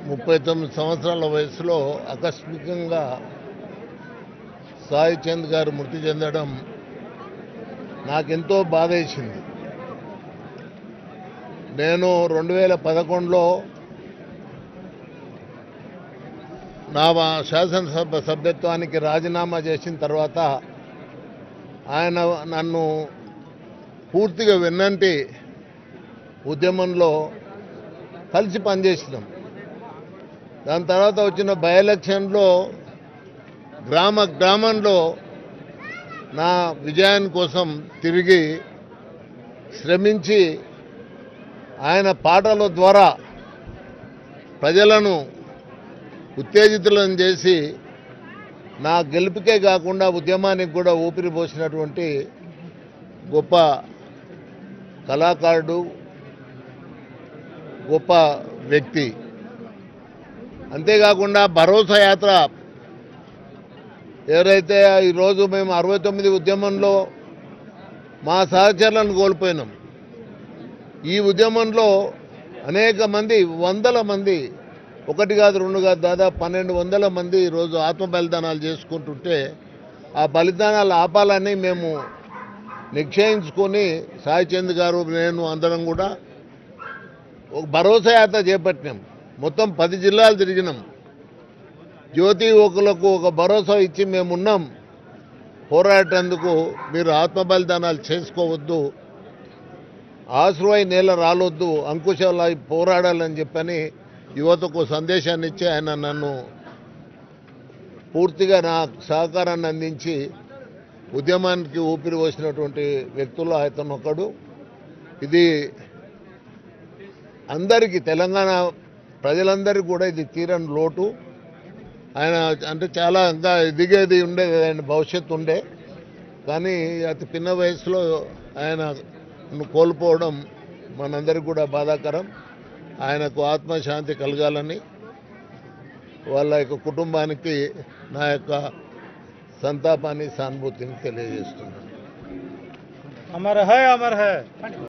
ముప్పై తొమ్మిది సంవత్సరాల వయసులో ఆకస్మికంగా సాయి చంద్ గారు మృతి చెందడం నాకెంతో బాధ వేసింది నేను రెండు వేల పదకొండులో నా వా- శాసనసభ సభ్యత్వానికి రాజీనామా చేసిన తర్వాత ఆయన నన్ను పూర్తిగా వెన్నంటి ఉద్యమంలో కలిసి పనిచేసినాం దాని తర్వాత వచ్చిన బై ఎలక్షన్లో గ్రామ గ్రామంలో నా విజయాని కోసం తిరిగి శ్రమించి ఆయన పాటల ద్వారా ప్రజలను ఉత్తేజితులను చేసి నా గెలుపుకే కాకుండా ఉద్యమానికి కూడా ఊపిరి పోసినటువంటి గొప్ప కళాకారుడు గొప్ప వ్యక్తి అంతేకాకుండా భరోసా యాత్ర ఎవరైతే ఈరోజు మేము అరవై తొమ్మిది ఉద్యమంలో మా సహచరులను కోల్పోయినాం ఈ ఉద్యమంలో అనేక మంది వందల మంది ఒకటి కాదు రెండు కాదు దాదాపు పన్నెండు వందల మంది ఈరోజు ఆత్మ బలిదానాలు చేసుకుంటుంటే ఆ బలిదానాలు ఆపాలని మేము నిశ్చయించుకొని సాయి చంద్ గారు నేను అందరం కూడా ఒక భరోసా యాత్ర చేపట్టినాం మొత్తం పది జిల్లాలు తిరిగినాం జ్యోతి యువకులకు ఒక భరోసా ఇచ్చి మేమున్నాం పోరాటేందుకు మీరు ఆత్మ బలిదానాలు చేసుకోవద్దు ఆశ్రవై నేల రాలొద్దు అంకుశాల పోరాడాలని చెప్పని యువతకు సందేశాన్ని ఇచ్చి ఆయన నన్ను పూర్తిగా నా సహకారాన్ని అందించి ఉద్యమానికి ఊపిరి పోసినటువంటి వ్యక్తుల్లో అతను ఒకడు ఇది అందరికీ తెలంగాణ ప్రజలందరికీ కూడా ఇది తీరని లోటు ఆయన అంటే చాలా ఇంకా ఎదిగేది ఉండే ఆయన భవిష్యత్తు ఉండే కానీ అతి పిన్న వయసులో ఆయన కోల్పోవడం మనందరికీ కూడా బాధాకరం ఆయనకు ఆత్మశాంతి కలగాలని వాళ్ళ యొక్క కుటుంబానికి నా యొక్క సంతాపాన్ని సానుభూతిని తెలియజేస్తున్నాను अमर है अमर है